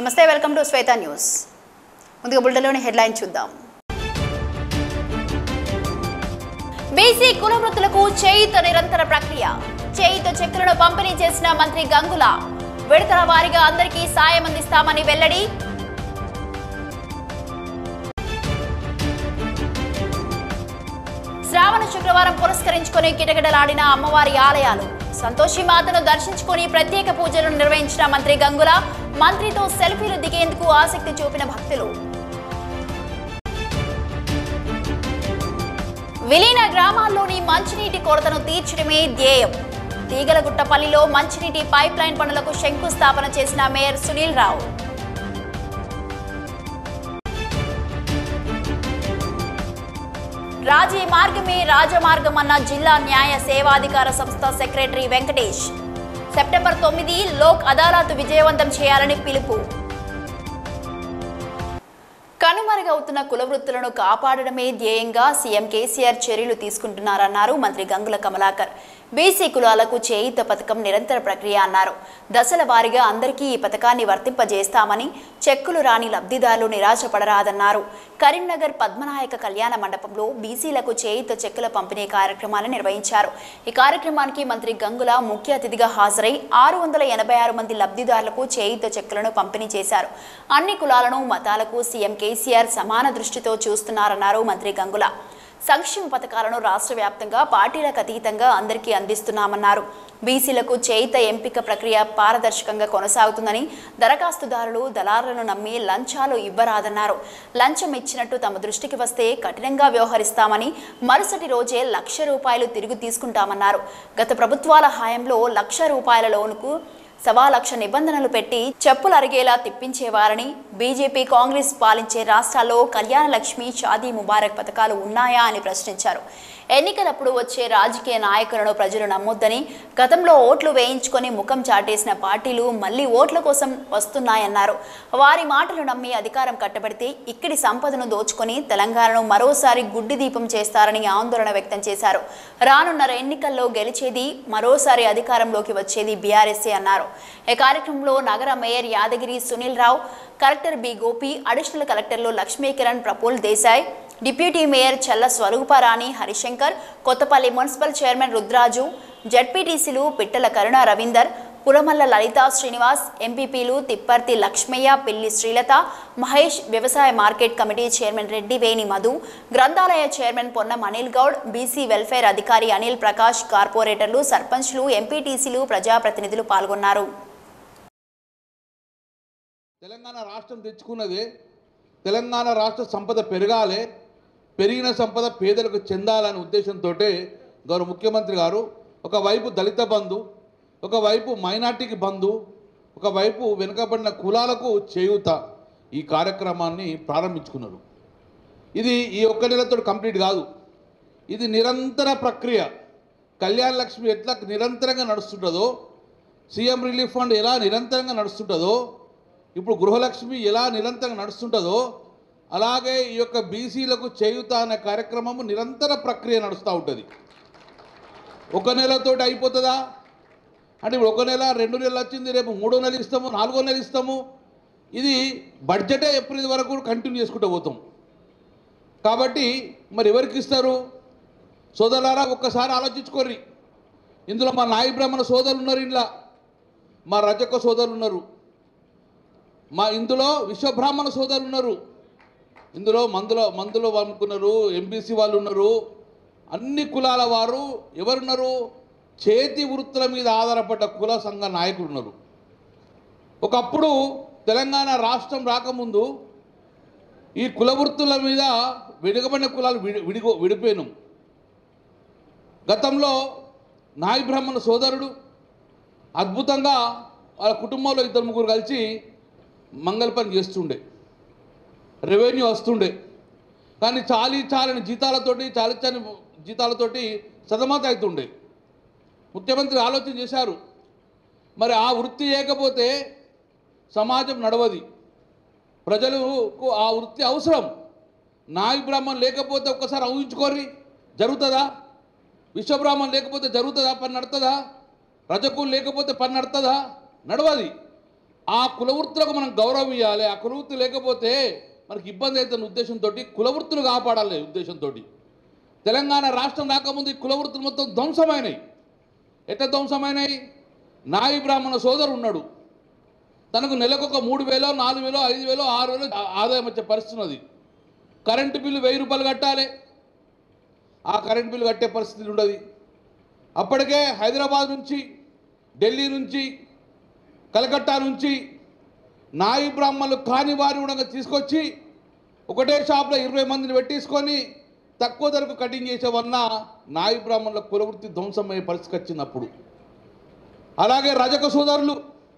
నమస్తే welcome to Shweta news ముందుగా బుల్టన్లోని headline చూద్దాం బీసీ కుల వృత్తులకు చేయిత నిరంతర ప్రక్రియ చేయిత చెక్కులను పంపిణీ చేసిన మంత్రి గంగుల విడతల వారీగా అందరికీ సాయం అందిస్తామని వెల్లడి శ్రావణ శుక్రవారం పురస్కరించుకొని కిటకిటలాడిన అమ్మవారి ఆలయాలు సంతోషి మాతను దర్శించుకొని ప్రత్యేక పూజలు నిర్వహించిన మంత్రి గంగుల మంత్రితో సెల్ఫీలు దిగేందుకు ఆసక్తి చూపిన భక్తులు విలీన గ్రామాల్లోని మంచినీటి కొరతను తీర్చడమే ధ్యేయం తీగలగుట్టపల్లిలో మంచినీటి పైప్ లైన్ పనులకు శంకుస్థాపన చేసిన మేయర్ సునీల్ రావు రాజీ మార్గమే రాజమార్గం అన్న జిల్లా న్యాయ సేవాధికార సంస్థ సెక్రటరీ వెంకటేష్ సెప్టెంబర్ తొమ్మిది లోక్ అదాలత్ విజయవంతం చేయాలని పిలుపు కనుమరుగవుతున్న కుల వృత్తులను కాపాడడమే ధ్యేయంగా సీఎం కేసీఆర్ చర్యలు తీసుకుంటున్నారన్నారు మంత్రి గంగుల కమలాకర్ బీసీ కులాలకు చేయిత పథకం నిరంతర ప్రక్రియ అన్నారు దశల వారీగా అందరికీ ఈ పథకాన్ని వర్తింపజేస్తామని చెక్కులు రాని లబ్ధిదారులు నిరాశపడరాదన్నారు కరీంనగర్ పద్మనాయక కళ్యాణ మండపంలో బీసీలకు చేయిత చెక్కుల పంపిణీ కార్యక్రమాన్ని నిర్వహించారు ఈ కార్యక్రమానికి మంత్రి గంగుల ముఖ్య అతిథిగా హాజరై ఆరు వందల ఎనభై ఆరు మంది లబ్ధిదారులకు చేయిత చెక్కులను పంపిణీ చేశారు అన్ని కులాలను మతాలకు సీఎం కేసీఆర్ సమాన దృష్టితో చూస్తున్నారన్నారు మంత్రి గంగుల సంక్షేమ పథకాలను రాష్ట్ర వ్యాప్తంగా పార్టీలకు అతీతంగా అందరికీ అందిస్తున్నామన్నారు బీసీలకు చేయిత ఎంపిక ప్రక్రియ పారదర్శకంగా కొనసాగుతుందని దరఖాస్తుదారులు దళారులను నమ్మి లంచాలు ఇవ్వరాదన్నారు లంచం ఇచ్చినట్టు తమ దృష్టికి వస్తే కఠినంగా వ్యవహరిస్తామని మరుసటి రోజే లక్ష రూపాయలు తిరిగి తీసుకుంటామన్నారు గత ప్రభుత్వాల హయాంలో లక్ష రూపాయల లోనుకు సవా లక్ష నిబంధనలు పెట్టి చెప్పులు అరిగేలా తిప్పించేవారని బీజేపీ కాంగ్రెస్ పాలించే రాష్ట్రాల్లో కళ్యాణ లక్ష్మి షాదీ ముబారక్ పథకాలు ఉన్నాయా అని ప్రశ్నించారు ఎన్నికలప్పుడు వచ్చే రాజకీయ నాయకులను ప్రజలు నమ్మొద్దని గతంలో ఓట్లు వేయించుకొని ముఖం చాటేసిన పార్టీలు మళ్లీ ఓట్ల కోసం వస్తున్నాయన్నారు వారి మాటలు నమ్మి అధికారం కట్టబడితే ఇక్కడి సంపదను దోచుకొని తెలంగాణను మరోసారి గుడ్డి దీపం చేస్తారని ఆందోళన వ్యక్తం చేశారు రానున్న ఎన్నికల్లో గెలిచేది మరోసారి అధికారంలోకి వచ్చేది బీఆర్ఎస్ఏ అన్నారు ఈ కార్యక్రమంలో నగర mayor Yadagiri Sunil Rao collector B Gopi additional కలెక్టర్లు Lakshmikiran Praful Desai deputy mayor Challa Swarooparani Harishankar Kothapalli municipal chairman Rudraju జడ్పీటీసీలు పిట్టల కరుణ రవీందర్ పురమల్ల లలిత శ్రీనివాస్ ఎంపీపీలు తిప్పర్తి లక్ష్మయ్య పిల్లి శ్రీలత మహేష్ వ్యవసాయ market committee chairman Reddy Veni Madhu గ్రంథాలయ chairman Ponnam Anil Goud BC welfare అధికారి అనిల్ ప్రకాష్ కార్పొరేటర్లు సర్పంచ్లు ఎంపీటీసీలు ప్రజాప్రతినిధులు పాల్గొన్నారు తెలంగాణ రాష్ట్రం తెచ్చుకున్నది తెలంగాణ రాష్ట్ర సంపద పెరగాలి పెరిగిన సంపద పేదలకు చెందాలనే ఉద్దేశంతో గౌరవ ముఖ్యమంత్రి గారు ఒకవైపు దళిత బంధు ఒకవైపు మైనార్టీకి బంధు ఒకవైపు వెనుకబడిన కులాలకు చేయూత ఈ కార్యక్రమాన్ని ప్రారంభించుకున్నారు ఇది ఈ ఒక్క నెలతో కంప్లీట్ కాదు ఇది నిరంతర ప్రక్రియ కళ్యాణ లక్ష్మి ఎట్లా నిరంతరంగా నడుస్తుంటుందో సీఎం రిలీఫ్ ఫండ్ ఎలా నిరంతరంగా నడుస్తుంటుందో ఇప్పుడు గృహలక్ష్మి ఎలా నిరంతరంగా నడుస్తుంటుందో అలాగే ఈ యొక్క బీసీలకు చేయుత అనే కార్యక్రమము నిరంతర ప్రక్రియ నడుస్తూ ఉంటుంది ఒక నెలతోటి అయిపోతుందా అంటే ఇప్పుడు ఒక నెల రెండు నెలలు వచ్చింది రేపు మూడో నెల ఇస్తాము నాలుగో నెల ఇస్తాము ఇది బడ్జెటే ఏప్రిల్ వరకు కంటిన్యూ చేసుకుంటూ పోతాం కాబట్టి మరి ఎవరికి ఇస్తారు సోదరులారా ఒక్కసారి ఆలోచించుకోర్రి ఇందులో మా నాయి బ్రాహ్మణ సోదరులు ఉన్నారు ఇంట్లో మా రజక సోదరులు ఉన్నారు మా ఇందులో విశ్వబ్రాహ్మణ సోదరులు ఉన్నారు ఇందులో మందులో మందులో అమ్ముకున్నారు ఎంబీసీ వాళ్ళు ఉన్నారు అన్ని కులాల వారు ఎవరున్నారు చేతి వృత్తుల మీద ఆధారపడ్డ కుల సంఘ నాయకులు ఉన్నారు ఒకప్పుడు తెలంగాణ రాష్ట్రం రాకముందు ఈ కుల వృత్తుల మీద విడగబడిన కులాలు విడి విడిగో విడిపోయినాం గతంలో నాయి బ్రాహ్మణ సోదరుడు అద్భుతంగా వాళ్ళ కుటుంబంలో ఇద్దరు ముగ్గురు కలిసి మంగళ పని చేస్తుండే రెవెన్యూ వస్తుండే కానీ చాలీ చాలని జీతాలతోటి చాలి చాని జీతాలతోటి సతమత అవుతుండే ముఖ్యమంత్రి ఆలోచన చేశారు మరి ఆ వృత్తి లేకపోతే సమాజం నడవది ప్రజలకు ఆ వృత్తి అవసరం నాయి బ్రాహ్మణ్ లేకపోతే ఒక్కసారి ఊహించుకోర్రి జరుగుతుందా విశ్వబ్రాహ్మణ్ లేకపోతే జరుగుతుందా పని నడుతుందా రజకులు లేకపోతే పని నడుతుందా నడవది ఆ కులవృత్తులకు మనం గౌరవం ఇవ్వాలి ఆ కులవృత్తి లేకపోతే మనకి ఇబ్బంది అవుతున్న ఉద్దేశంతో కులవృత్తులు కాపాడాలి ఉద్దేశంతో తెలంగాణ రాష్ట్రం రాకముందు ఈ కులవృత్తులు మొత్తం ధ్వంసమైనవి ఎట్లా ధ్వంసమైనవి నాయి బ్రాహ్మణ సోదరు ఉన్నాడు తనకు నెలకు ఒక మూడు వేలో నాలుగు వేలో ఐదు వేలో ఆరు వేలో ఆ- ఆదాయం వచ్చే పరిస్థితి ఉన్నది కరెంటు బిల్లు వెయ్యి రూపాయలు కట్టాలి ఆ కరెంట్ బిల్లు కట్టే పరిస్థితి ఉండదు అప్పటికే హైదరాబాద్ నుంచి ఢిల్లీ నుంచి కలకత్తా నుంచి నాయి బ్రాహ్మణులు కాని వారి కూడా తీసుకొచ్చి ఒకటే షాప్లో ఇరవై మందిని పెట్టేసుకొని తక్కువ ధరకు కటింగ్ చేసేవన్న నాయి బ్రాహ్మణుల కులవృత్తి ధ్వంసమయ్యే పరిస్థితి వచ్చింది అప్పుడు అలాగే రజక సోదరులు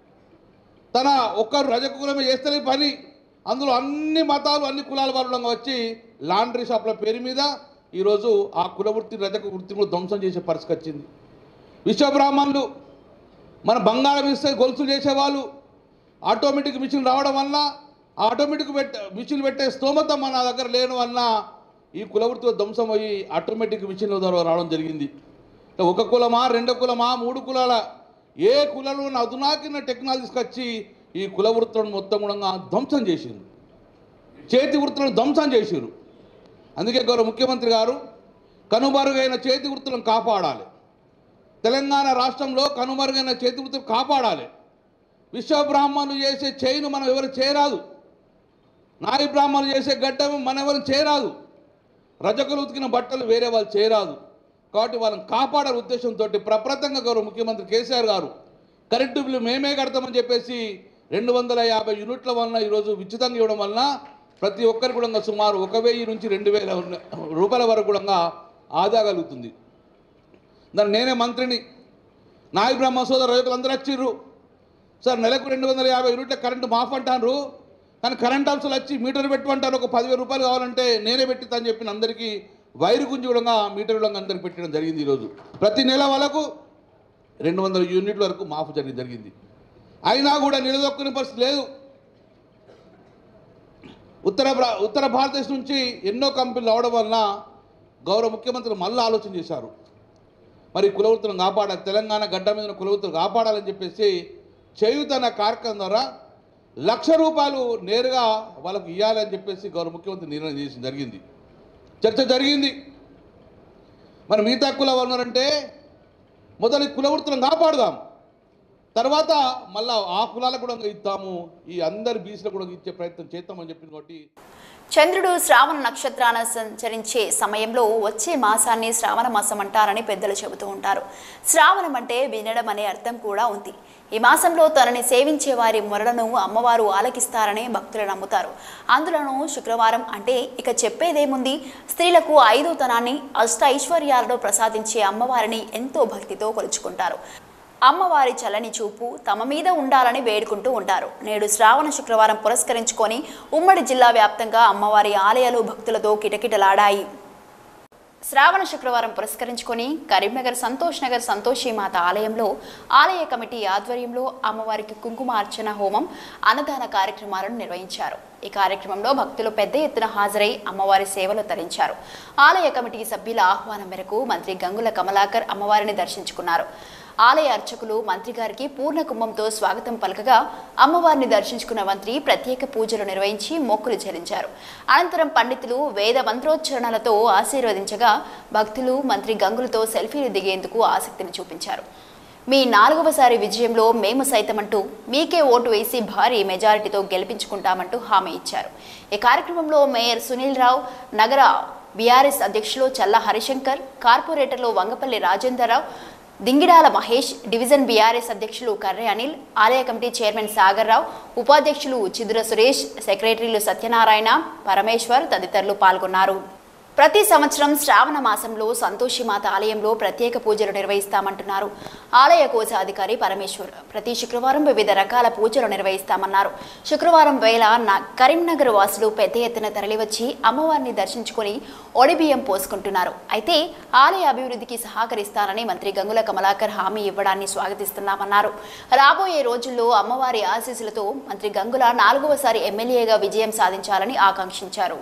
తన ఒక్కరు రజక కులమే చేస్తేనే పని అందులో అన్ని మతాలు అన్ని కులాల వారు వచ్చి లాండ్రీ షాప్ల పేరు మీద ఈరోజు ఆ కుల వృత్తి రజక వృత్తిని కూడా ధ్వంసం చేసే పరిస్థితి వచ్చింది విశ్వబ్రాహ్మణులు మన బంగారం ఇస్తే గొలుసులు చేసేవాళ్ళు ఆటోమేటిక్ మిషన్ రావడం వల్ల ఆ ఆటోమేటిక్ పెట్ట మిషన్ పెట్టే స్తోమత మన దగ్గర లేని వలన ఈ కులవృత్తిలో ధ్వంసం అయ్యి ఆటోమేటిక్ మిషన్ల ద్వారా రావడం జరిగింది అంటే ఒక కులమా రెండు కులమా మూడు కులాల ఏ కులంలో ఉన్న అధునాకిన టెక్నాలజీ తీసుకొచ్చి ఈ కుల వృత్తులను మొత్తం కూడా ధ్వంసం చేసింది చేతి వృత్తులను ధ్వంసం చేసిరు అందుకే గౌరవ ముఖ్యమంత్రి గారు కనుమరుగైన చేతి వృత్తులను కాపాడాలి తెలంగాణ రాష్ట్రంలో కనుమరుగైన చేతి వృత్తులు కాపాడాలి విశ్వబ్రాహ్మణులు చేసే చేయిను మనం ఎవరు చేయరాదు నాయి బ్రాహ్మణులు చేసే గడ్డం మనం ఎవరు చేయరాదు రజకులు ఉతికిన బట్టలు వేరే వాళ్ళు చేయరాదు కాబట్టి వాళ్ళని కాపాడాల ఉద్దేశంతో ప్రప్రతంగా గౌరవ ముఖ్యమంత్రి కేసీఆర్ గారు కరెంటు బిల్లు మేమే కడతామని చెప్పేసి రెండు వందల యాభై యూనిట్ల వలన ఈరోజు ఉచితంగా ఇవ్వడం వలన ప్రతి ఒక్కరికి కూడా సుమారు ఒక వెయ్యి నుంచి రెండు వేల రూపాయల వరకు కూడా ఆదా కలుగుతుంది దాన్ని నేనే మంత్రిని నాయి బ్రహ్మ సోదర రజకులు అందరూ వచ్చిర్రు సార్ నెలకు రెండు వందల యాభై యూనిట్ల కరెంటు మాఫ్ అంటారు కానీ కరెంట్ అంశాలు వచ్చి మీటర్ పెట్టమంటారు ఒక పదివేల రూపాయలు కావాలంటే నేనే పెట్టిద్దని చెప్పిన అందరికీ వైరు గుంజి కూడా మీటర్ కూడా అందరికి పెట్టడం జరిగింది ఈరోజు ప్రతి నెల వాళ్ళకు రెండు వందల యూనిట్ల వరకు మాఫ్ జరిగి జరిగింది అయినా కూడా నిలదొక్కునే పరిస్థితి లేదు ఉత్తర భా- ఉత్తర భారతదేశం నుంచి ఎన్నో కంపెనీలు అవడం వలన గౌరవ ముఖ్యమంత్రి మళ్ళీ ఆలోచన చేశారు మరి కులవృత్తులను కాపాడాలి తెలంగాణ గడ్డ మీద ఉన్న కులవృత్తులు కాపాడాలని చెప్పేసి చేయుత అనే కార్యక్రమం ద్వారా లక్ష రూపాయలు నేరుగా వాళ్ళకు ఇవ్వాలని చెప్పేసి గౌరవ ముఖ్యమంత్రి నిర్ణయం చేసి జరిగింది చర్చ జరిగింది మరి మిగతా కుల వాళ్ళు ఉన్నారంటే మొదలు ఈ కుల వృత్తులను కాపాడుదాం తర్వాత మళ్ళా ఆ కులాలకు కూడా ఇద్దాము ఈ అందరి బీసీలకు కూడా ఇచ్చే ప్రయత్నం చేద్దామని చెప్పింది కాబట్టి చంద్రుడు శ్రావణ నక్షత్రాన సంచరించే సమయంలో వచ్చే మాసాన్ని శ్రావణ మాసం అంటారని పెద్దలు చెబుతూ ఉంటారు శ్రావణం అంటే వినడం అనే అర్థం కూడా ఉంది ఈ మాసంలో తనని సేవించే వారి మొరలను అమ్మవారు ఆలకిస్తారని భక్తులు నమ్ముతారు అందులోనూ శుక్రవారం అంటే ఇక చెప్పేదేముంది స్త్రీలకు ఐదో తనాన్ని అష్ట ఐశ్వర్యాలను ప్రసాదించే అమ్మవారిని ఎంతో భక్తితో కొలుచుకుంటారు అమ్మవారి చల్లని చూపు తమ మీద ఉండాలని వేడుకుంటూ ఉంటారు నేడు శ్రావణ శుక్రవారం పురస్కరించుకొని ఉమ్మడి జిల్లా వ్యాప్తంగా అమ్మవారి ఆలయాలు భక్తులతో కిటకిటలాడాయి శ్రావణ శుక్రవారం పురస్కరించుకొని కరీంనగర్ సంతోష్ నగర్ సంతోషిమాత ఆలయంలో ఆలయ కమిటీ ఆధ్వర్యంలో అమ్మవారికి కుంకుమ అర్చన హోమం అన్నదాన కార్యక్రమాలను నిర్వహించారు ఈ కార్యక్రమంలో భక్తులు పెద్ద ఎత్తున హాజరై అమ్మవారి సేవలు తరించారు ఆలయ కమిటీ సభ్యుల ఆహ్వానం మేరకు మంత్రి గంగుల కమలాకర్ అమ్మవారిని దర్శించుకున్నారు ఆలయ అర్చకులు మంత్రి గారికి పూర్ణ కుంభంతో స్వాగతం పలకగా అమ్మవారిని దర్శించుకున్న మంత్రి ప్రత్యేక పూజలు నిర్వహించి మొక్కులు చెల్లించారు అనంతరం పండితులు వేద మంత్రోచ్చరణలతో ఆశీర్వదించగా భక్తులు మంత్రి గంగులతో సెల్ఫీలు దిగేందుకు ఆసక్తిని చూపించారు మీ నాలుగవసారి విజయంలో మేము సైతమంటూ మీకే ఓటు వేసి భారీ మెజారిటీతో గెలిపించుకుంటామంటూ హామీ ఇచ్చారు ఈ కార్యక్రమంలో మేయర్ సునీల్ రావు నగర బీఆర్ఎస్ అధ్యక్షులు చల్ల హరిశంకర్ కార్పొరేటర్లు వంగపల్లి రాజేందర్రావు దింగిడాల మహేష్ డివిజన్ బీఆర్ఎస్ అధ్యక్షులు కర్రె అనిల్ ఆలయ కమిటీ చైర్మన్ సాగర్ రావు ఉపాధ్యక్షులు చిదుర సురేష్ సెక్రటరీలు సత్యనారాయణ పరమేశ్వర్ తదితరులు పాల్గొన్నారు ప్రతి సంవత్సరం శ్రావణ మాసంలో సంతోషిమాత ఆలయంలో ప్రత్యేక పూజలు నిర్వహిస్తామంటున్నారు ఆలయ కోశాధికారి పరమేశ్వర్ ప్రతి శుక్రవారం వివిధ రకాల పూజలు నిర్వహిస్తామన్నారు శుక్రవారం వేళ నా కరీంనగర్ వాసులు పెద్ద ఎత్తున తరలివచ్చి అమ్మవారిని దర్శించుకుని ఒడిబియ్యం పోసుకుంటున్నారు అయితే ఆలయ అభివృద్ధికి సహకరిస్తానని మంత్రి గంగుల కమలాకర్ హామీ ఇవ్వడాన్ని స్వాగతిస్తున్నామన్నారు రాబోయే రోజుల్లో అమ్మవారి ఆశీస్సులతో మంత్రి గంగుల నాలుగవసారి ఎమ్మెల్యేగా విజయం సాధించాలని ఆకాంక్షించారు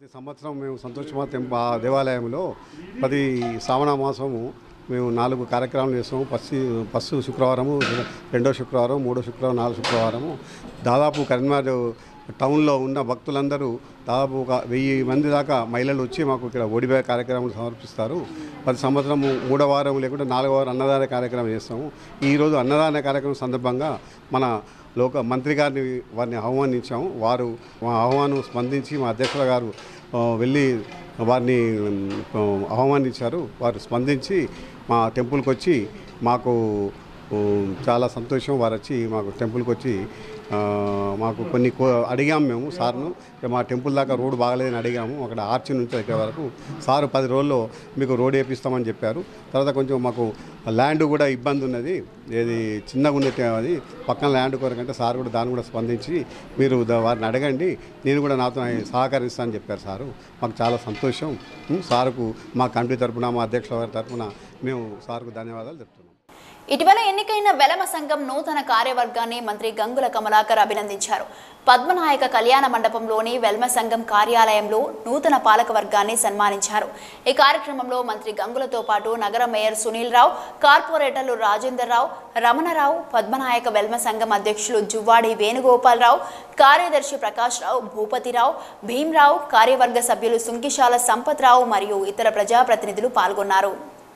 ప్రతి సంవత్సరం మేము సంతోషమా తెంప ఆ దేవాలయంలో ప్రతి శ్రావణ మాసము మేము నాలుగు కార్యక్రమాలు చేస్తాము ఫస్ట్ ఫస్ట్ శుక్రవారము రెండో శుక్రవారం మూడో శుక్రవారం నాలుగో శుక్రవారము దాదాపు కరీంనగర్ టౌన్లో ఉన్న భక్తులందరూ దాదాపు ఒక వెయ్యి మంది దాకా మహిళలు వచ్చి మాకు ఇక్కడ ఓడిపోయే కార్యక్రమాలు సమర్పిస్తారు ప్రతి సంవత్సరము మూడో వారం లేకుంటే నాలుగో వారం అన్నదాన కార్యక్రమం చేస్తాము ఈరోజు అన్నదాన కార్యక్రమం సందర్భంగా మన లోక మంత్రి గారిని వారిని ఆహ్వానించాము వారు మా ఆహ్వానం స్పందించి మా అధ్యక్షుల గారు ఆ, వెళ్ళి వారిని ఉమ్, ఆహ్వానించారు వారు స్పందించి మా టెంపుల్కి వచ్చి మాకు ఉమ్, చాలా సంతోషం వారు వచ్చి మాకు టెంపుల్కి వచ్చి ఆ, మాకు కొన్ని కో అడిగాము మేము సార్ను ఇక మా టెంపుల్ దాకా రోడ్డు బాగలేదని అడిగాము అక్కడ ఆర్చి నుంచి దగ్గర వరకు సారు పది రోజుల్లో మీకు రోడ్ వేపిస్తామని చెప్పారు తర్వాత కొంచెం మాకు ల్యాండ్ కూడా ఇబ్బంది ఉన్నది ఏది చిన్నగా ఉన్నట్టు అది పక్కన ల్యాండ్ కొరకంటే సార్ కూడా దాన్ని కూడా స్పందించి మీరు దా- వారిని అడగండి నేను కూడా నాతో సహకరిస్తానని చెప్పారు సారు మాకు చాలా సంతోషం ఉం, సారుకు మా కమిటీ తరపున మా అధ్యక్షుల వారి తరపున మేము సార్కు ధన్యవాదాలు చెప్తున్నాం ఇటీవల ఎన్నికైన వెలమ సంఘం నూతన కార్యవర్గాన్ని మంత్రి గంగుల కమలాకర్ అభినందించారు పద్మనాయక కళ్యాణ మండపంలోని వెల్మ సంఘం కార్యాలయంలో నూతన పాలక వర్గాన్ని సన్మానించారు ఈ కార్యక్రమంలో మంత్రి గంగులతో పాటు నగర మేయర్ సునీల్ రావు కార్పొరేటర్లు రాజేందర్ రావు రమణరావు పద్మనాయక వెల్మ సంఘం అధ్యక్షులు జువ్వాడి వేణుగోపాలరావు కార్యదర్శి ప్రకాష్ రావు భూపతిరావు భీమ్రావు కార్యవర్గ సభ్యులు సుంకిశాల సంపత్రావు మరియు ఇతర ప్రజాప్రతినిధులు పాల్గొన్నారు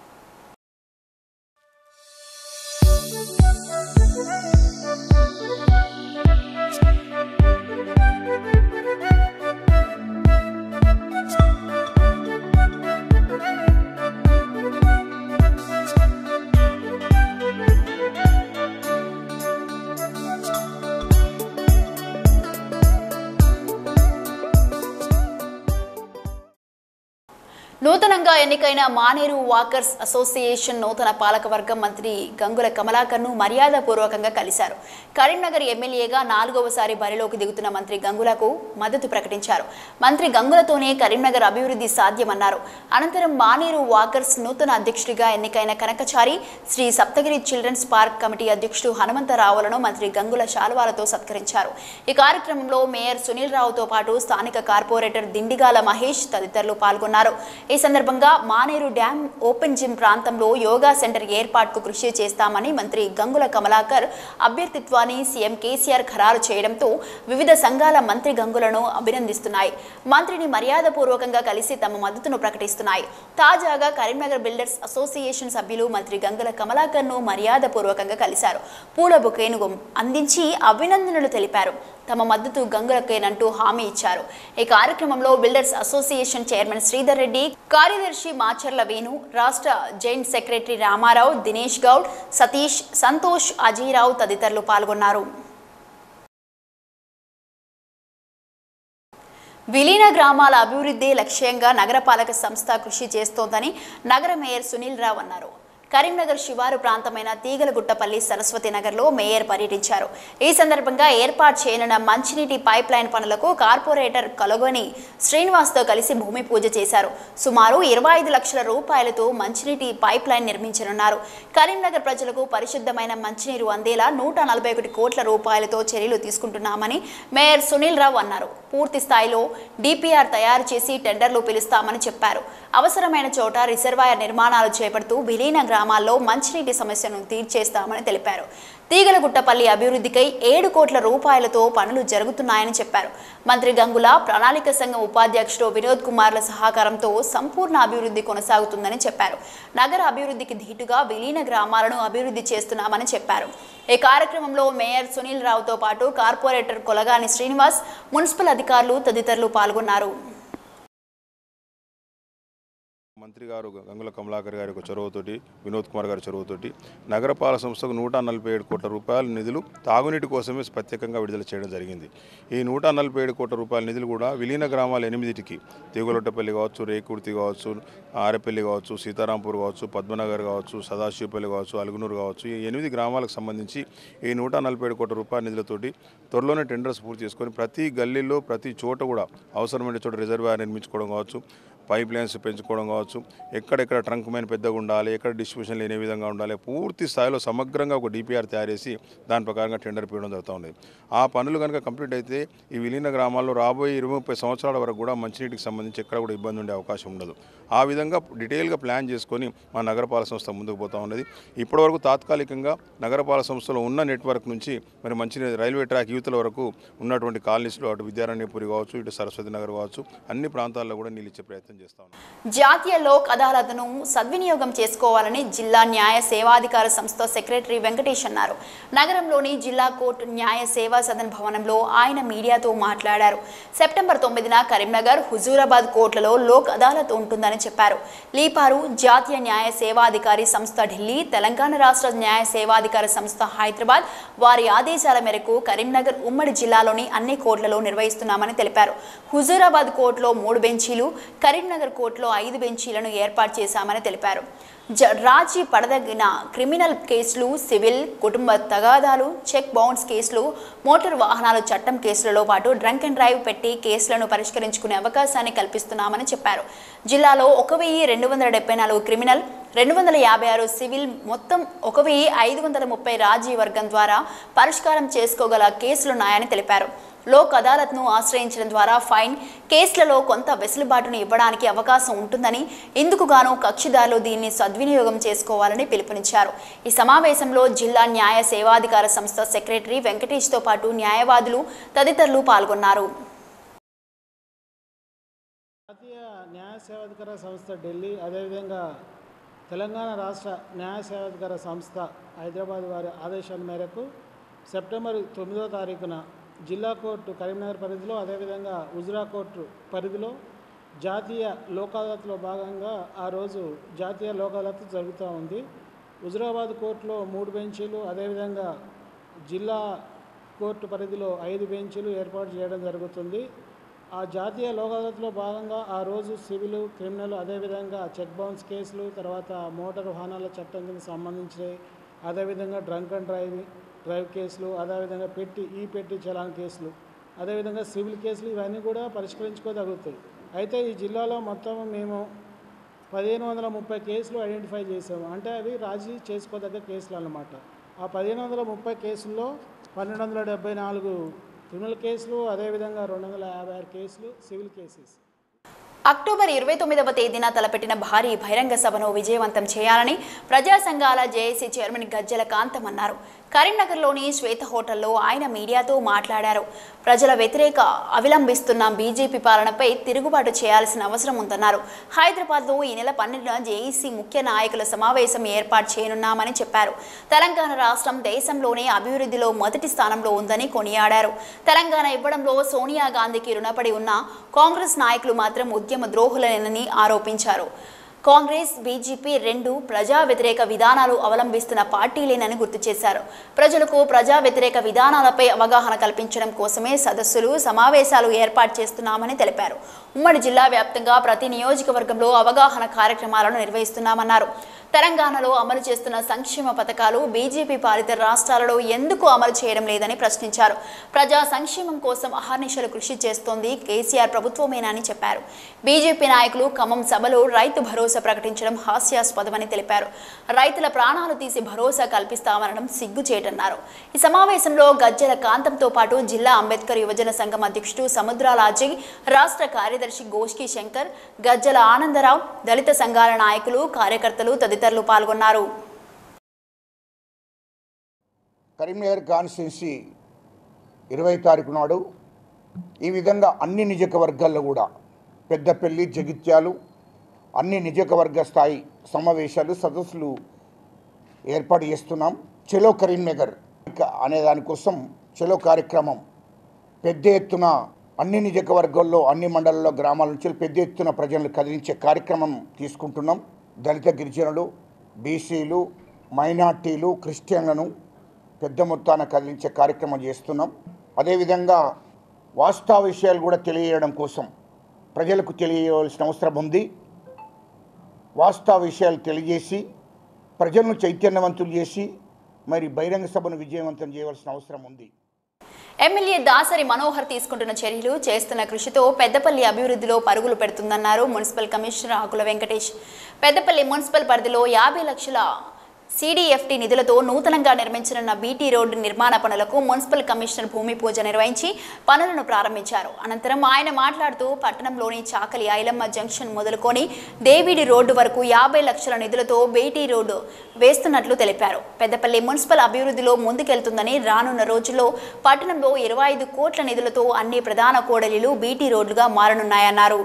నూతనంగా ఎన్నికైన మానేరు వాకర్స్ అసోసియేషన్ నూతన పాలకవర్గం మంత్రి గంగుల కమలాకర్ను మర్యాదపూర్వకంగా కలిశారు కరీంనగర్ ఎమ్మెల్యేగా నాలుగవసారి బరిలోకి దిగుతున్న మంత్రి గంగులకు మద్దతు ప్రకటించారు మంత్రి గంగులతోనే కరీంనగర్ అభివృద్ధి సాధ్యమన్నారు అనంతరం మానేరు వాకర్స్ నూతన అధ్యక్షుడిగా ఎన్నికైన Kanakachari Sri Saptagiri children's park committee అధ్యక్షుడు హనుమంతరావులను మంత్రి గంగుల శాలువాలతో సత్కరించారు ఈ కార్యక్రమంలో మేయర్ సునీల్ రావుతో పాటు స్థానిక కార్పొరేటర్ దిండిగాల మహేష్ తదితరులు పాల్గొన్నారు ఈ సందర్భంగా మానేరు డ్యాం ఓపెన్ జిమ్ ప్రాంతంలో యోగా సెంటర్ ఏర్పాటుకు కృషి చేస్తామని మంత్రి గంగుల కమలాకర్ అభ్యర్థిత్వాన్ని సీఎం కేసీఆర్ ఖరారు చేయడంతో వివిధ సంఘాల మంత్రి గంగులను అభినందిస్తున్నాయి మంత్రిని మర్యాదపూర్వకంగా కలిసి తమ మద్దతును ప్రకటిస్తున్నాయి తాజాగా కరీంనగర్ బిల్డర్స్ అసోసియేషన్ సభ్యులు మంత్రి గంగుల కమలాకర్ను మర్యాదపూర్వకంగా కలిశారు పూల బొకేను అందించి అభినందనలు తెలిపారు తమ మద్దతు గంగులకేనంటూ హామీ ఇచ్చారు ఈ కార్యక్రమంలో builders association chairman Sridhar Reddy కార్యదర్శి మాచర్ల వేణు రాష్ట్ర జాయింట్ సెక్రటరీ రామారావు దినేష్ గౌడ్ సతీష్ సంతోష్ అజీరావు తదితరులు పాల్గొన్నారు విలీన గ్రామాల అభివృద్ధి లక్ష్యంగా నగరపాలక సంస్థ కృషి చేస్తోందని నగర మేయర్ సునీల్ రావు అన్నారు కరీంనగర్ శివారు ప్రాంతమైన తీగలగుట్టపల్లి సరస్వతి నగర్లో మేయర్ పర్యటించారు ఈ సందర్భంగా ఏర్పాటు చేయనున్న మంచినీటి పైప్ లైన్ పనులకు కార్పొరేటర్ కలగొని శ్రీనివాస్తో కలిసి భూమి పూజ చేశారు సుమారు ఇరవై ఐదు లక్షల రూపాయలతో మంచినీటి పైప్ లైన్ నిర్మించనున్నారు కరీంనగర్ ప్రజలకు పరిశుద్ధమైన మంచినీరు అందేలా నూట నలభై ఒకటి కోట్ల రూపాయలతో చర్యలు తీసుకుంటున్నామని మేయర్ సునీల్ రావు అన్నారు పూర్తి స్థాయిలో డిపిఆర్ తయారు చేసి టెండర్లు పిలుస్తామని చెప్పారు అవసరమైన చోట రిజర్వాయర్ నిర్మాణాలు చేపడుతూ విలీన గ్రామాల్లో మంచినీటి సమస్యను తీర్చేస్తామని తెలిపారు తీగలగుట్టపల్లి అభివృద్ధికై ఏడు కోట్ల రూపాయలతో పనులు జరుగుతున్నాయని చెప్పారు మంత్రి గంగుల ప్రణాళిక సంఘం ఉపాధ్యక్షుడు వినోద్ కుమార్ల సహకారంతో సంపూర్ణ అభివృద్ధి కొనసాగుతుందని చెప్పారు నగర అభివృద్ధికి ధీటుగా విలీన గ్రామాలను అభివృద్ధి చేస్తున్నామని చెప్పారు ఈ కార్యక్రమంలో మేయర్ సునీల్ రావుతో పాటు కార్పొరేటర్ కొలగాని శ్రీనివాస్ మున్సిపల్ అధికారులు తదితరులు పాల్గొన్నారు మంత్రి గారు గంగుల కమలాకర్ గారి యొక్క చొరవతోటి వినోద్ కుమార్ గారి చొరవతోటి నగరపాలక సంస్థకు నూట నలభై ఏడు కోట్ల రూపాయల నిధులు తాగునీటి కోసమే ప్రత్యేకంగా విడుదల చేయడం జరిగింది ఈ నూట నలభై ఏడు కోట్ల రూపాయల నిధులు కూడా విలీన గ్రామాలు ఎనిమిదిటికి తీగలొట్టపల్లి కావచ్చు రేకుర్తి కావచ్చు ఆరెపల్లి కావచ్చు సీతారాంపూర్ కావచ్చు పద్మనగర్ కావచ్చు సదాశివపల్లి కావచ్చు అలుగునూరు కావచ్చు ఈ ఎనిమిది గ్రామాలకు సంబంధించి ఈ నూట నలభై ఏడు కోట్ల రూపాయల నిధులతోటి త్వరలోనే టెండర్స్ పూర్తి చేసుకొని ప్రతి గల్లీలో ప్రతి చోట కూడా అవసరమైన చోట రిజర్వాయర్ నిర్మించుకోవడం కావచ్చు పైప్ లైన్స్ పెంచుకోవడం కావచ్చు ఎక్కడెక్కడ ట్రంక్ మైన్ పెద్దగా ఉండాలి ఎక్కడ డిస్ట్రిబ్యూషన్ లేని విధంగా ఉండాలి పూర్తి స్థాయిలో సమగ్రంగా ఒక డిపిఆర్ తయారు చేసి దాని ప్రకారంగా టెండర్ పీయడం జరుగుతూ ఉంది ఆ పనులు కనుక కంప్లీట్ అయితే ఈ విలీన గ్రామాల్లో రాబోయే ఇరవై ముప్పై సంవత్సరాల వరకు కూడా మంచినీటికి సంబంధించి ఎక్కడ కూడా ఇబ్బంది ఉండే అవకాశం ఉండదు ఆ విధంగా డీటెయిల్గా ప్లాన్ చేసుకొని మా నగరపాలక సంస్థ ముందుకు పోతా ఉన్నది ఇప్పటివరకు తాత్కాలికంగా నగరపాలక సంస్థలో ఉన్న నెట్వర్క్ నుంచి మరి మంచి రైల్వే ట్రాక్ యూత్ల వరకు ఉన్నటువంటి కాలనీస్లో అటు విద్యారణ్యపురి కావచ్చు ఇటు సరస్వతి నగర్ కావచ్చు అన్ని ప్రాంతాల్లో కూడా నీళ్ళు ఇచ్చే ప్రయత్నం చేస్తా ఉన్నాం జాతీయ లోక్ అదాలత్ను సద్వినియోగం చేసుకోవాలని జిల్లా న్యాయ సేవాధికార సంస్థ సెక్రటరీ వెంకటేష్ అన్నారు నగరంలోని జిల్లా కోర్టు న్యాయ సేవా సదన్ భవనంలో ఆయన మీడియాతో మాట్లాడారు సెప్టెంబర్ తొమ్మిదిన కరీంనగర్ హుజూరాబాద్ కోర్టులలో లోక్ అదాలత్ ఉంటుందని చెప్పారు లీపారు జాతీయ న్యాయ సేవాధికారి సంస్థ ఢిల్లీ తెలంగాణ రాష్ట్ర న్యాయ సేవాధికార సంస్థ హైదరాబాద్ వారి ఆదేశాల మేరకు కరీంనగర్ ఉమ్మడి జిల్లాలోని అన్ని కోర్టులలో నిర్వహిస్తున్నామని తెలిపారు హుజూరాబాద్ కోర్టులో మూడు బెంచీలు కరీంనగర్ కోర్టులో ఐదు బెంచీలను ఏర్పాటు చేశామని తెలిపారు జ రాజీ పడదగిన క్రిమినల్ కేసులు సివిల్ కుటుంబ తగాదాలు చెక్ బౌన్స్ కేసులు మోటార్ వాహనాల చట్టం కేసులలో పాటు డ్రంక్ అండ్ డ్రైవ్ పెట్టి కేసులను పరిష్కరించుకునే అవకాశాన్ని కల్పిస్తున్నామని చెప్పారు జిల్లాలో ఒక వెయ్యి రెండు వందల డెబ్బై నాలుగు క్రిమినల్ రెండు వందల యాభై ఆరు సివిల్ మొత్తం ఒక వెయ్యి ఐదు వందల ముప్పై రాజీ వర్గం ద్వారా పరిష్కారం చేసుకోగల కేసులున్నాయని తెలిపారు లోక్ అదాలత్ను ఆశ్రయించడం ద్వారా ఫైన్ కేసులలో కొంత వెసులుబాటును ఇవ్వడానికి అవకాశం ఉంటుందని ఇందుకు గాను కక్షిదారులు దీన్ని సద్వినియోగం చేసుకోవాలని పిలుపునిచ్చారు ఈ సమావేశంలో జిల్లా న్యాయ సేవాధికార సంస్థ సెక్రటరీ వెంకటేష్తో పాటు న్యాయవాదులు తదితరులు పాల్గొన్నారు జాతీయ న్యాయ సేవాధికార సంస్థ ఢిల్లీ అదేవిధంగా తెలంగాణ రాష్ట్ర న్యాయ సేవాధికార సంస్థ హైదరాబాద్ వారి ఆదేశాల మేరకు సెప్టెంబర్ తొమ్మిదో తారీఖున జిల్లా కోర్టు కరీంనగర్ పరిధిలో అదేవిధంగా ఉజ్రా కోర్టు పరిధిలో జాతీయ లోక్ అదాలత్లో భాగంగా ఆ రోజు జాతీయ లోక్ అదాలత్ జరుగుతూ ఉంది హుజురాబాద్ కోర్టులో మూడు బెంచీలు అదేవిధంగా జిల్లా కోర్టు పరిధిలో ఐదు బెంచీలు ఏర్పాటు చేయడం జరుగుతుంది ఆ జాతీయ లోక్ అదాలత్లో భాగంగా ఆ రోజు సివిల్ క్రిమినల్ అదేవిధంగా చెక్ బౌన్స్ కేసులు తర్వాత మోటార్ వాహనాల చట్టం కింద సంబంధించినవి అదేవిధంగా డ్రంక్ అండ్ డ్రైవ్ డ్రైవ్ కేసులు అదేవిధంగా పెట్టి ఈ పెట్టి చలాన్ కేసులు అదేవిధంగా సివిల్ కేసులు ఇవన్నీ కూడా పరిష్కరించుకోగలుగుతాయి అయితే ఈ జిల్లాలో మొత్తం మేము పదిహేను వందల ముప్పై కేసులు ఐడెంటిఫై చేసాము అంటే అవి రాజీ చేసుకోదగ్గ కేసులు అన్నమాట ఆ పదిహేను వందల ముప్పై కేసుల్లో పన్నెండు వందల డెబ్బై నాలుగు క్రిమినల్ కేసులు అదేవిధంగా రెండు వందల యాభై ఆరు కేసులు సివిల్ కేసెస్ అక్టోబర్ ఇరవై తొమ్మిదవ తేదీన తలపెట్టిన భారీ బహిరంగ సభను విజయవంతం చేయాలని ప్రజా సంఘాల జేఏసీ చైర్మన్ గజ్జల కాంతం అన్నారు కరీంనగర్లోని శ్వేత హోటల్లో ఆయన మీడియాతో మాట్లాడారు ప్రజల వ్యతిరేక అవలంబిస్తున్న బీజేపీ పాలనపై తిరుగుబాటు చేయాల్సిన అవసరం ఉందన్నారు హైదరాబాద్లో ఈ నెల పన్నెండున జేఈసీ ముఖ్య నాయకుల సమావేశం ఏర్పాటు చేయనున్నామని చెప్పారు తెలంగాణ రాష్ట్రం దేశంలోనే అభివృద్ధిలో మొదటి స్థానంలో ఉందని కొనియాడారు తెలంగాణ ఇవ్వడంలో సోనియా గాంధీకి రుణపడి ఉన్న కాంగ్రెస్ నాయకులు మాత్రం ఉద్యమ ద్రోహులనేనని ఆరోపించారు కాంగ్రెస్ బీజేపీ రెండు ప్రజా వ్యతిరేక విధానాలు అవలంబిస్తున్న పార్టీలేనని గుర్తు చేశారు ప్రజలకు ప్రజా వ్యతిరేక విధానాలపై అవగాహన కల్పించడం కోసమే సదస్సులు సమావేశాలు ఏర్పాటు చేస్తున్నామని తెలిపారు ఉమ్మడి జిల్లా వ్యాప్తంగా ప్రతి నియోజకవర్గంలో అవగాహన కార్యక్రమాలను నిర్వహిస్తున్నామన్నారు తెలంగాణలో అమలు చేస్తున్న సంక్షేమ పథకాలు బీజేపీ పాలిత రాష్ట్రాలలో ఎందుకు అమలు చేయడం లేదని ప్రశ్నించారు ప్రజా సంక్షేమం కోసం అహర్నిశలు కృషి చేస్తోంది కేసీఆర్ ప్రభుత్వమేనని చెప్పారు బీజేపీ నాయకులు ఖమ్మం సభలో రైతు భరోసా ప్రకటించడం హాస్యాస్పదమని తెలిపారు రైతుల ప్రాణాలు తీసి భరోసా కల్పిస్తామనడం సిగ్గుచేటన్నారు ఈ సమావేశంలో గజ్జల కాంతంతో పాటు జిల్లా అంబేద్కర్ యువజన సంఘం అధ్యక్షుడు సముద్రాల అజయ్ రాష్ట్ర కార్యదర్శి గోష్కి శంకర్ గజ్జల ఆనందరావు దళిత సంఘాల నాయకులు కార్యకర్తలు తదితరులు పాల్గొన్నారు కరీంనగర్ కాన్స్టిట్యున్సీ ఇరవై తారీఖు నాడు ఈ విధంగా అన్ని నియోజకవర్గాల్లో కూడా పెద్దపల్లి జగిత్యాలు అన్ని నియోజకవర్గ స్థాయి సమావేశాలు సదస్సులు ఏర్పాటు చేస్తున్నాం చెలో కరీంనగర్ ఇక- అనే దానికోసం చెలో కార్యక్రమం పెద్ద ఎత్తున అన్ని నియోజకవర్గాల్లో అన్ని మండలాల్లో గ్రామాల నుంచి పెద్ద ఎత్తున ప్రజలను కదిలించే కార్యక్రమం తీసుకుంటున్నాం దళిత గిరిజనులు బీసీలు మైనార్టీలు క్రిస్టియన్లను పెద్ద మొత్తాన కదిలించే కార్యక్రమం చేస్తున్నాం అదేవిధంగా వాస్తవ విషయాలు కూడా తెలియజేయడం కోసం ప్రజలకు తెలియవలసిన అవసరం ఉంది వాస్తవ విషయాలు తెలియజేసి ప్రజలను చైతన్యవంతులు చేసి మరి బహిరంగ సభను విజయవంతం చేయవలసిన అవసరం ఉంది ఎమ్మెల్యే దాసరి మనోహర్ తీసుకుంటున్న చర్యలు చేస్తున్న కృషితో పెద్దపల్లి అభివృద్ధిలో పరుగులు పెడుతుందన్నారు municipal commissioner Akula Venkatesh Peddapalli municipal పరిధిలో యాభై లక్షల సిడిఎఫ్టి నిధులతో నూతనంగా నిర్మించనున్న బీటీ రోడ్డు నిర్మాణ పనులకు మున్సిపల్ కమిషనర్ భూమి పూజ నిర్వహించి పనులను ప్రారంభించారు అనంతరం ఆయన మాట్లాడుతూ పట్టణంలోని చాకలి ఐలమ్మ జంక్షన్ మొదలుకొని దేవిడి రోడ్డు వరకు యాభై లక్షల నిధులతో బీటీ రోడ్డు వేస్తున్నట్లు తెలిపారు పెద్దపల్లి మున్సిపల్ అభివృద్ధిలో ముందుకెళ్తుందని రానున్న రోజుల్లో పట్టణంలో ఇరవై ఐదు కోట్ల నిధులతో అన్ని ప్రధాన కూడలిలు బీటీ రోడ్లుగా మారనున్నాయన్నారు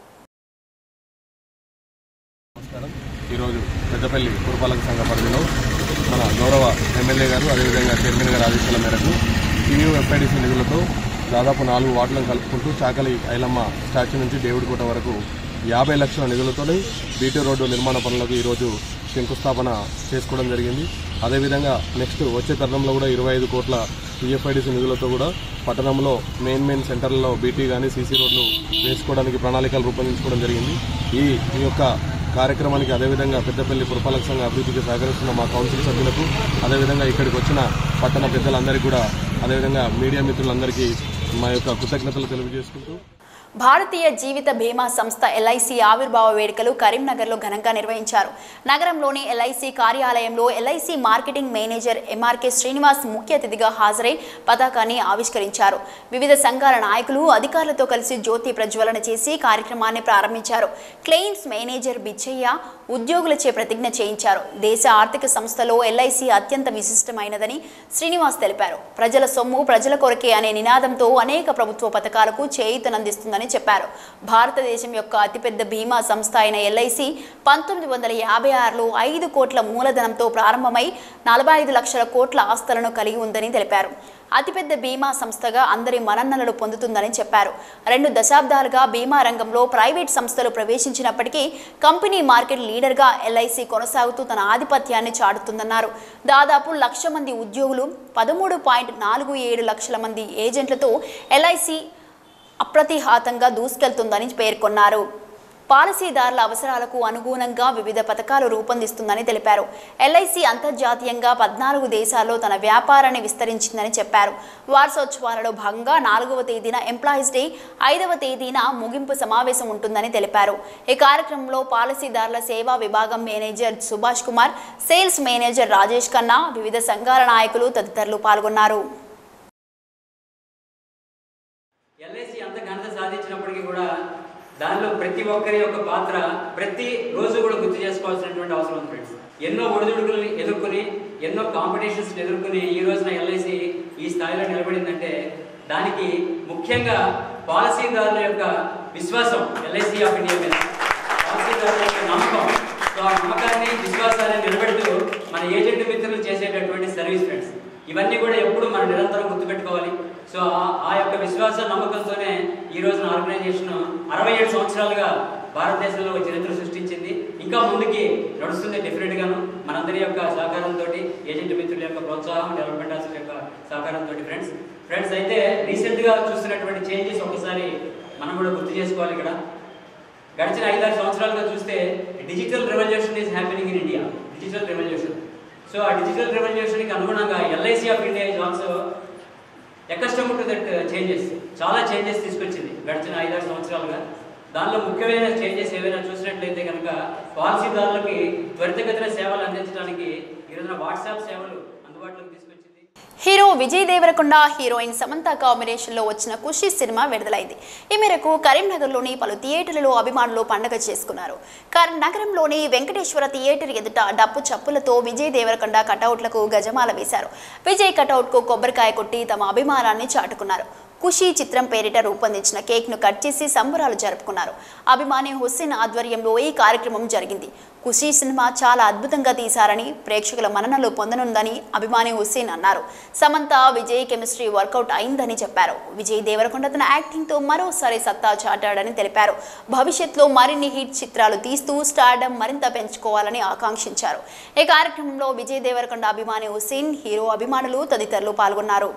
నమస్కారం ఈరోజు పెద్దపల్లి పురపాలక సంఘ పరిధిలో మన గౌరవ ఎమ్మెల్యే గారు అదేవిధంగా చైర్మన్ గారి ఆదేశాల మేరకు టీయూ ఎఫ్ఐడిసి నిధులతో దాదాపు నాలుగు వార్డులను కలుపుకుంటూ చాకలి ఐలమ్మ స్టాచ్యూ నుంచి దేవుడికోట వరకు యాభై లక్షల నిధులతో బీటీ రోడ్డు నిర్మాణ పనులకు ఈరోజు శంకుస్థాపన చేసుకోవడం జరిగింది అదేవిధంగా నెక్స్ట్ వచ్చే తరుణంలో కూడా ఇరవై ఐదు కోట్ల టీఎఫ్ఐడిసి నిధులతో కూడా పట్టణంలో మెయిన్ మెయిన్ సెంటర్లలో బీటీ కానీ సీసీ రోడ్లు వేసుకోవడానికి ప్రణాళికలు రూపొందించుకోవడం జరిగింది ఈ ఈ యొక్క కార్యక్రమానికి అదేవిధంగా పెద్దపల్లి పురపాలక సంఘ అభివృద్ధికి సహకరిస్తున్న మా కౌన్సిల్ సభ్యులకు అదేవిధంగా ఇక్కడికి వచ్చిన పట్టణ పెద్దలందరికీ కూడా అదేవిధంగా మీడియా మిత్రులందరికీ మా యొక్క కృతజ్ఞతలు తెలియజేసుకుంటూ భారతీయ జీవిత బీమా సంస్థ ఎల్ఐసి ఆవిర్భావ వేడుకలు కరీంనగర్లో ఘనంగా నిర్వహించారు నగరంలోని ఎల్ఐసి కార్యాలయంలో LIC marketing manager MRK Srinivas ముఖ్య అతిథిగా హాజరై పతాకాన్ని ఆవిష్కరించారు వివిధ సంఘాల నాయకులు అధికారులతో కలిసి జ్యోతి ప్రజ్వలన చేసి కార్యక్రమాన్ని ప్రారంభించారు క్లెయిమ్స్ మేనేజర్ బిచ్చయ్య ఉద్యోగులచే ప్రతిజ్ఞ చేయించారు దేశ ఆర్థిక సంస్థలో ఎల్ఐసి అత్యంత విశిష్టమైనదని శ్రీనివాస్ తెలిపారు ప్రజల సొమ్ము ప్రజల కొరకే అనే నినాదంతో అనేక ప్రభుత్వ పథకాలకు చేయూతనందిస్తుందని చెప్పారు భారతదేశం యొక్క అతిపెద్ద బీమా సంస్థ అయిన ఎల్ఐసి పంతొమ్మిది వందల యాభై ఆరులో ఐదు కోట్ల మూలధనంతో ప్రారంభమై నలభై ఐదు లక్షల కోట్ల ఆస్తులను కలిగి ఉందని తెలిపారు అతిపెద్ద బీమా సంస్థగా అందరి మన్ననలు పొందుతుందని చెప్పారు రెండు దశాబ్దాలుగా బీమా రంగంలో ప్రైవేట్ సంస్థలు ప్రవేశించినప్పటికీ కంపెనీ మార్కెట్ లీడర్గా ఎల్ఐసి కొనసాగుతూ తన ఆధిపత్యాన్ని చాటుతుందన్నారు దాదాపు లక్ష మంది ఉద్యోగులు పదమూడు పాయింట్ నాలుగు ఏడు లక్షల మంది ఏజెంట్లతో ఎల్ఐసి అప్రతిహాతంగా దూసుకెళ్తుందని పేర్కొన్నారు పాలసీదారుల అవసరాలకు అనుగుణంగా వివిధ పథకాలు రూపొందిస్తుందని తెలిపారు ఎల్ఐసి అంతర్జాతీయంగా పద్నాలుగు దేశాల్లో తన వ్యాపారాన్ని విస్తరించిందని చెప్పారు వార్షోత్సవాలలో భాగంగా నాలుగవ తేదీన ఎంప్లాయీస్ డే ఐదవ తేదీన ముగింపు సమావేశం ఉంటుందని తెలిపారు ఈ కార్యక్రమంలో పాలసీదారుల సేవా విభాగం manager Subhash Kumar sales manager Rajesh Khanna వివిధ సంఘాల నాయకులు తదితరులు పాల్గొన్నారు ఎల్ఐసి అంత ఘనత సాధించినప్పటికీ కూడా దానిలో ప్రతి ఒక్కరి యొక్క పాత్ర ప్రతి రోజు కూడా గుర్తు చేసుకోవాల్సినటువంటి అవసరం ఉంది ఫ్రెండ్స్ ఎన్నో ఒడిదుడుకులను ఎదుర్కొని ఎన్నో కాంపిటీషన్స్ ఎదుర్కొని ఈ రోజున ఎల్ఐసి ఈ స్థాయిలో నిలబడిందంటే దానికి ముఖ్యంగా పాలసీదారుల యొక్క విశ్వాసం ఎల్ఐసి ఆఫ్ ఇండియా మీద పాలసీదారుల యొక్క నమ్మకం సో ఆ నమ్మకాన్ని విశ్వాసాన్ని నిలబెడుతూ మన ఏజెంట్ మిత్రులు చేసేటటువంటి సర్వీస్ ఫ్రెండ్స్ ఇవన్నీ కూడా ఎప్పుడు మనం నిరంతరం గుర్తుపెట్టుకోవాలి సో ఆ- ఆ యొక్క విశ్వాస నమ్మకంతోనే ఈ రోజున ఆర్గనైజేషన్ అరవై ఏడు సంవత్సరాలుగా భారతదేశంలో ఒక చరిత్ర సృష్టించింది ఇంకా ముందుకి నడుస్తుంది డెఫినెట్ గాను మనందరి యొక్క సహకారంతో ఏజెంట్ మిత్రుల యొక్క ప్రోత్సాహం డెవలప్మెంట్ ఆఫీసర్ యొక్క సహకారంతో ఫ్రెండ్స్ ఫ్రెండ్స్ అయితే రీసెంట్ గా చూస్తున్నటువంటి చేంజెస్ ఒకసారి మనం కూడా గుర్తు చేసుకోవాలి ఇక్కడ గడిచిన ఐదారు సంవత్సరాలుగా చూస్తే digital revolution is happening in India digital revolution so ఆ డిజిటల్ రెవల్యూషన్కి అనుగుణంగా LIC of India is also accustom to that changes చాలా చేంజెస్ తీసుకొచ్చింది గడిచిన ఐదారు సంవత్సరాలుగా దానిలో ముఖ్యమైన చేంజెస్ ఏవైనా చూసినట్లయితే కనుక పాలసీదారులకి త్వరితగతిన సేవలు అందించడానికి ఈ రోజున వాట్సాప్ సేవలు అందుబాటులోకి తీసుకొచ్చింది hero Vijay Deverakonda heroine Samantha combination లో వచ్చిన ఖుషి సినిమా విడుదలైంది ఈ మేరకు కరీంనగర్లోని పలు థియేటర్లలో అభిమానులు పండగ చేసుకున్నారు కర్ నగరంలోని వెంకటేశ్వర థియేటర్ ఎదుట డప్పు చప్పులతో విజయ్ దేవరకొండ కటౌట్లకు గజమాల వేశారు విజయ్ కటౌట్కు కొబ్బరికాయ కొట్టి తమ అభిమానాన్ని చాటుకున్నారు ఖుషి చిత్రం పేరిట రూపొందించిన కేక్ను కట్ చేసి సంబరాలు జరుపుకున్నారు అభిమాని హుస్సేన్ ఆధ్వర్యంలో ఈ కార్యక్రమం జరిగింది ఖుషి సినిమా చాలా అద్భుతంగా తీశారని ప్రేక్షకుల మన్ననలు పొందనుందని అభిమాని హుస్సేన్ అన్నారు సమంత విజయ్ కెమిస్ట్రీ వర్కౌట్ అయిందని చెప్పారు విజయ్ దేవరకొండ తన యాక్టింగ్తో మరోసారి సత్తా చాటాడని తెలిపారు భవిష్యత్తులో మరిన్ని హిట్ చిత్రాలు తీస్తూ స్టార్డమ్ మరింత పెంచుకోవాలని ఆకాంక్షించారు ఈ కార్యక్రమంలో విజయ్ దేవరకొండ అభిమాని హుస్సేన్ హీరో అభిమానులు తదితరులు పాల్గొన్నారు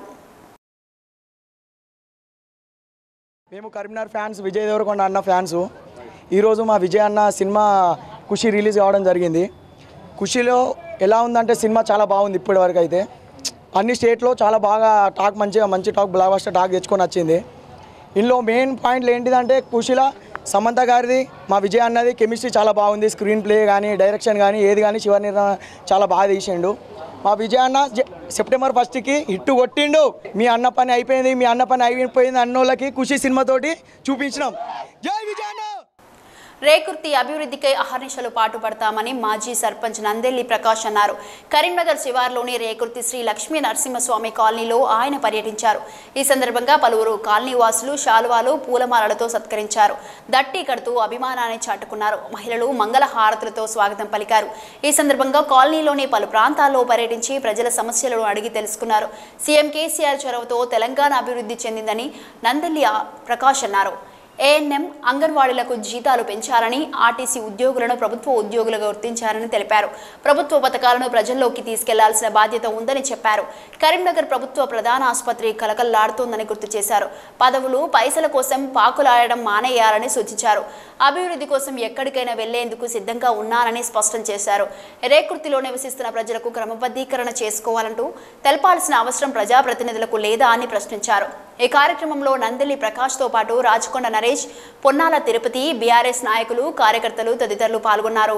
మేము కరీంనగర్ ఫ్యాన్స్ విజయ్ దేవరకొండ అన్న ఫ్యాన్స్ ఈరోజు మా విజయ్ అన్న సినిమా ఖుషి రిలీజ్ కావడం జరిగింది ఖుషిలో ఎలా ఉందంటే సినిమా చాలా బాగుంది ఇప్పటి వరకు అయితే అన్ని స్టేట్లో చాలా బాగా టాక్ మంచిగా మంచి టాక్ బ్లాక్ బస్టర్ టాక్ తెచ్చుకొని వచ్చింది ఇందులో మెయిన్ పాయింట్లు ఏంటిదంటే కుషిల సమంత గారిది మా విజయ్ అన్నది కెమిస్ట్రీ చాలా బాగుంది స్క్రీన్ ప్లే కానీ డైరెక్షన్ కానీ ఏది కానీ శివ నిర్ణయం చాలా బాగా తీసిండు మా విజయ్ అన్న జ- సెప్టెంబర్ ఫస్ట్కి హిట్ కొట్టిండు మీ అన్న పని అయిపోయింది మీ అన్న పని అయిపోయింది అన్నోళ్ళకి ఖుషి సినిమాతోటి చూపించినాం జై విజయ్ అన్న రేకుర్తి అభివృద్ధికై అహర్నిశలు పాటుపడతామని మాజీ సర్పంచ్ నందెల్లి ప్రకాష్ అన్నారు కరీంనగర్ శివార్లోని రేకుర్తి శ్రీ లక్ష్మీ నరసింహస్వామి కాలనీలో ఆయన పర్యటించారు ఈ సందర్భంగా పలువురు కాలనీ వాసులు శాలువాలు పూలమాలలతో సత్కరించారు దట్టి కడుతూ అభిమానాన్ని చాటుకున్నారు మహిళలు మంగళ హారతులతో స్వాగతం పలికారు ఈ సందర్భంగా కాలనీలోని పలు ప్రాంతాల్లో పర్యటించి ప్రజల సమస్యలను అడిగి తెలుసుకున్నారు సీఎం కేసీఆర్ చొరవతో తెలంగాణ అభివృద్ధి చెందిందని నందెల్లి ఆ- ప్రకాష్ అన్నారు ఏఎన్ఎం అంగన్వాడీలకు జీతాలు పెంచాలని ఆర్టీసీ ఉద్యోగులను ప్రభుత్వ ఉద్యోగులుగా గుర్తించారని తెలిపారు ప్రభుత్వ పథకాలను ప్రజల్లోకి తీసుకెళ్లాల్సిన బాధ్యత ఉందని చెప్పారు కరీంనగర్ ప్రభుత్వ ప్రధాన ఆసుపత్రి కలకల్లాడుతోందని గుర్తు చేశారు పదవులు పైసల కోసం పాకులాడడం మానేయాలని సూచించారు అభివృద్ధి కోసం ఎక్కడికైనా వెళ్లేందుకు సిద్ధంగా ఉన్నానని స్పష్టం చేశారు రేకుర్తిలో నివసిస్తున్న ప్రజలకు క్రమబద్ధీకరణ చేసుకోవాలంటూ తెలపాల్సిన అవసరం ప్రజాప్రతినిధులకు లేదా అని ప్రశ్నించారు ఈ కార్యక్రమంలో నందిలి ప్రకాష్తో పాటు రాచకొండ నరేష్ పొన్నాల తిరుపతి బీఆర్ఎస్ నాయకులు కార్యకర్తలు తదితరులు పాల్గొన్నారు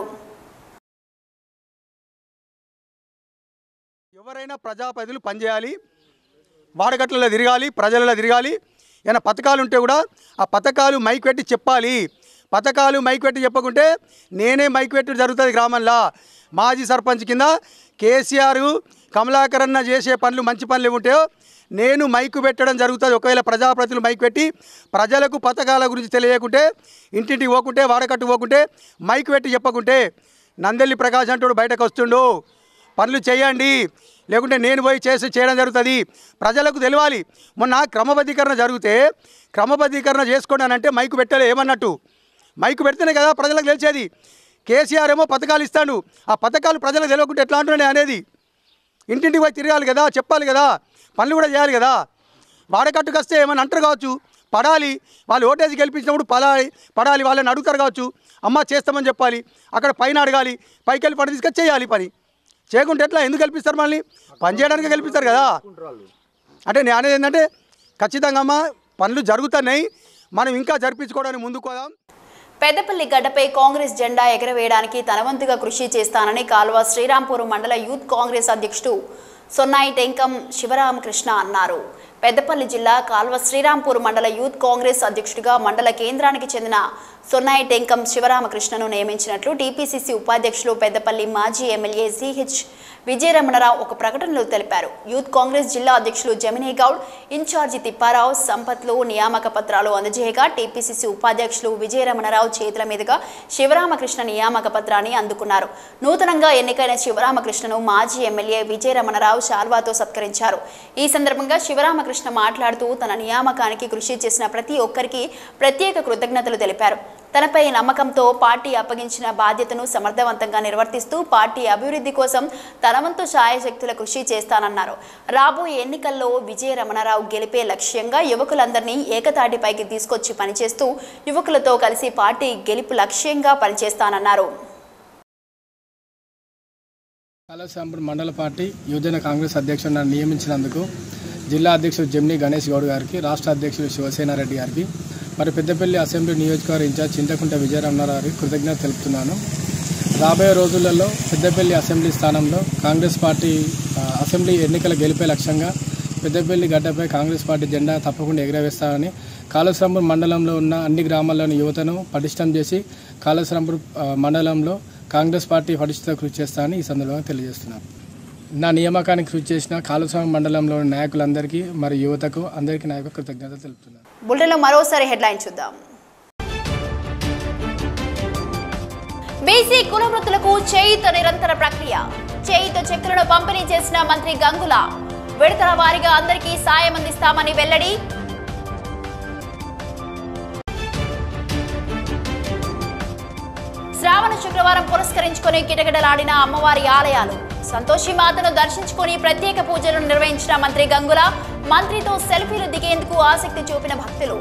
ఎవరైనా ప్రజాప్రతినిధులు పనిచేయాలి వాడగట్లలో తిరగాలి ప్రజలలో తిరగాలి ఏమైనా పథకాలు ఉంటే కూడా ఆ పథకాలు మైక్ పెట్టి చెప్పాలి పథకాలు మైక్ పెట్టి చెప్పకుంటే నేనే మైక్ పెట్టి జరుగుతుంది గ్రామంలో మాజీ సర్పంచ్ కింద కేసీఆర్ కమలాకరణ చేసే పనులు మంచి పనులు ఏముంటాయో నేను మైకు పెట్టడం జరుగుతుంది ఒకవేళ ప్రజాప్రతినిధులు మైక్ పెట్టి ప్రజలకు పథకాల గురించి తెలియకుంటే ఇంటింటికి పోకుంటే వాడకట్టు పోకుంటే మైక్ పెట్టి చెప్పకుంటే నందెల్లి ప్రకాశ్ అంటోడు బయటకు వస్తుండు పనులు చేయండి లేకుంటే నేను పోయి చేసి చేయడం జరుగుతుంది ప్రజలకు తెలియాలి మొన్న క్రమబద్ధీకరణ జరిగితే క్రమబద్ధీకరణ చేసుకోండి అని అంటే మైకు పెట్టలే ఏమన్నట్టు మైకు పెడితేనే కదా ప్రజలకు తెలిసేది కేసీఆర్ ఏమో పథకాలు ఇస్తాడు ఆ పథకాలు ప్రజలకు తెలియకుంటే ఎట్లా అంటున్నాయి అనేది ఇంటింటికి పోయి తిరగాలి కదా చెప్పాలి కదా పనులు కూడా చేయాలి కదా వాడకట్టుకు వస్తే ఏమైనా అంటారు కావచ్చు పడాలి వాళ్ళు ఓటేసి గెలిపించినప్పుడు పడాలి పడాలి వాళ్ళని అడుగుతారు కావచ్చు అమ్మ చేస్తామని చెప్పాలి అక్కడ పైన అడగాలి పైకి వెళ్ళి పని తీసుకొచ్చి చేయాలి పని చేయకుంటే ఎట్లా ఎందుకు గెలిపిస్తారు మళ్ళీ పని చేయడానికి గెలిపిస్తారు కదా అంటే నేను అనేది ఏంటంటే ఖచ్చితంగా అమ్మ పనులు జరుగుతున్నాయి మనం ఇంకా జరిపించుకోవడానికి ముందుకు పోదాం పెద్దపల్లి గడ్డపై కాంగ్రెస్ జెండా ఎగరవేయడానికి తనవంతుగా కృషి చేస్తానని కాల్వ శ్రీరాంపూర్ మండల యూత్ కాంగ్రెస్ అధ్యక్షుడు సొన్నాయి టెంకం శివరామకృష్ణ అన్నారు పెద్దపల్లి జిల్లా కాల్వ శ్రీరాంపూర్ మండల యూత్ కాంగ్రెస్ అధ్యక్షుడిగా మండల కేంద్రానికి చెందిన సొన్నాయి టెంకం శివరామకృష్ణను నియమించినట్లు టీపీసీసీ ఉపాధ్యక్షులు పెద్దపల్లి మాజీ ఎమ్మెల్యే సిహెచ్ విజయరమణరావు ఒక ప్రకటనలో తెలిపారు యూత్ కాంగ్రెస్ జిల్లా అధ్యక్షులు జమినీ గౌడ్ ఇన్ఛార్జి తిప్పారావు సంపత్లు నియామక పత్రాలు అందజేయగా టీపీసీసీ ఉపాధ్యక్షులు విజయరమణరావు చేతుల మీదుగా శివరామకృష్ణ నియామక పత్రాన్ని అందుకున్నారు నూతనంగా ఎన్నికైన శివరామకృష్ణను మాజీ ఎమ్మెల్యే విజయరమణరావు శాల్వాతో సత్కరించారు ఈ సందర్భంగా శివరామకృష్ణ మాట్లాడుతూ తన నియామకానికి కృషి చేసిన ప్రతి ఒక్కరికి ప్రత్యేక కృతజ్ఞతలు తెలిపారు తనపై నమ్మకంతో పార్టీ అప్పగించిన బాధ్యతను సమర్థవంతంగా నిర్వర్తిస్తూ పార్టీ అభివృద్ధి కోసం తన వంతు శాయశక్తుల కృషి చేస్తానన్నారు రాబోయే ఎన్నికల్లో విజయ రమణారావు గెలిపే లక్ష్యంగా యువకులందరినీ ఏకతాటిపైకి తీసుకొచ్చి పనిచేస్తూ యువకులతో కలిసి పార్టీ గెలుపు లక్ష్యంగా పనిచేస్తానన్నారు కాళేశ్వరంపూర్ మండల పార్టీ యువజన కాంగ్రెస్ అధ్యక్షుడిని నన్ను నియమించినందుకు జిల్లా అధ్యక్షుడు జమ్ని గణేష్ గౌడ్ గారికి రాష్ట్ర అధ్యక్షుడు శివసేనారెడ్డి గారికి మరి పెద్దపల్లి అసెంబ్లీ నియోజకవర్గ ఇన్ఛార్జ్ చింతకుంట విజయరమణారావు గారికి కృతజ్ఞత తెలుపుతున్నాను రాబోయే రోజులలో పెద్దపల్లి అసెంబ్లీ స్థానంలో కాంగ్రెస్ పార్టీ ఆ, అసెంబ్లీ ఎన్నికల గెలిపే లక్ష్యంగా పెద్దపల్లి గడ్డపై కాంగ్రెస్ పార్టీ జెండా తప్పకుండా ఎగరవేస్తామని కాళేశ్వరంపూర్ మండలంలో ఉన్న అన్ని గ్రామాల్లోని యువతను పటిష్టం చేసి కాళేశ్వరంపూర్ ఆ, మండలంలో కాంగ్రెస్ పార్టీ పటిష్ట కృషి చేస్తామని ఈ సందర్భంగా తెలియజేస్తున్నాను నా నియామకానికి కృషి చేసిన కాళేశ్వరం మండలంలోని నాయకులందరికీ మరియు యువతకు అందరికీ నా యొక్క కృతజ్ఞతలు తెలుపుతున్నాను బులెటిన్లో మరోసారి హెడ్లైన్ చూద్దాం బీసీ కుల వృత్తులకు చేయిత నిరంతర ప్రక్రియ చేయిత చెక్కులను పంపిణీ చేసిన మంత్రి గంగుల విడతల వారీగా అందరికీ సాయం అందిస్తామని వెల్లడి శ్రావణ శుక్రవారం పురస్కరించుకొని కిటకిటలాడిన అమ్మవారి ఆలయాలు సంతోషి మాతను దర్శించుకొని ప్రత్యేక పూజలు నిర్వహించిన మంత్రి గంగుల మంత్రితో సెల్ఫీలు దిగేందుకు ఆసక్తి చూపిన భక్తులు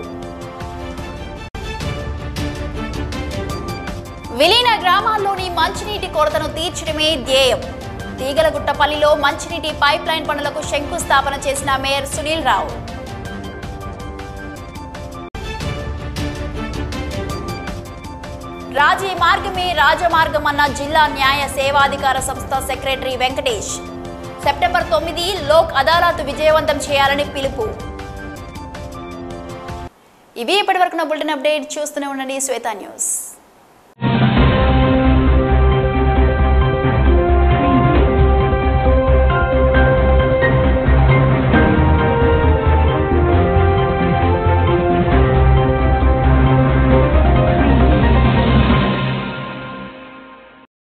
విలీన గ్రామాల్లోని మంచినీటి కొరతను తీర్చడమే ధ్యేయం తీగలగుట్టపల్లిలో మంచినీటి పైప్ లైన్ పనులకు శంకుస్థాపన చేసిన మేయర్ సునీల్ రావు రాజీ మార్గమే రాజమార్గం అన్న జిల్లా న్యాయ సేవాధికార సంస్థ సెక్రటరీ వెంకటేష్ సెప్టెంబర్ తొమ్మిది లోక్ అదాలత్ విజయవంతం చేయాలని పిలుపు ఇవి ఇప్పటివరకు నా బులెటిన్ అప్డేట్ చూస్తూనే ఉండండి శ్వేత న్యూస్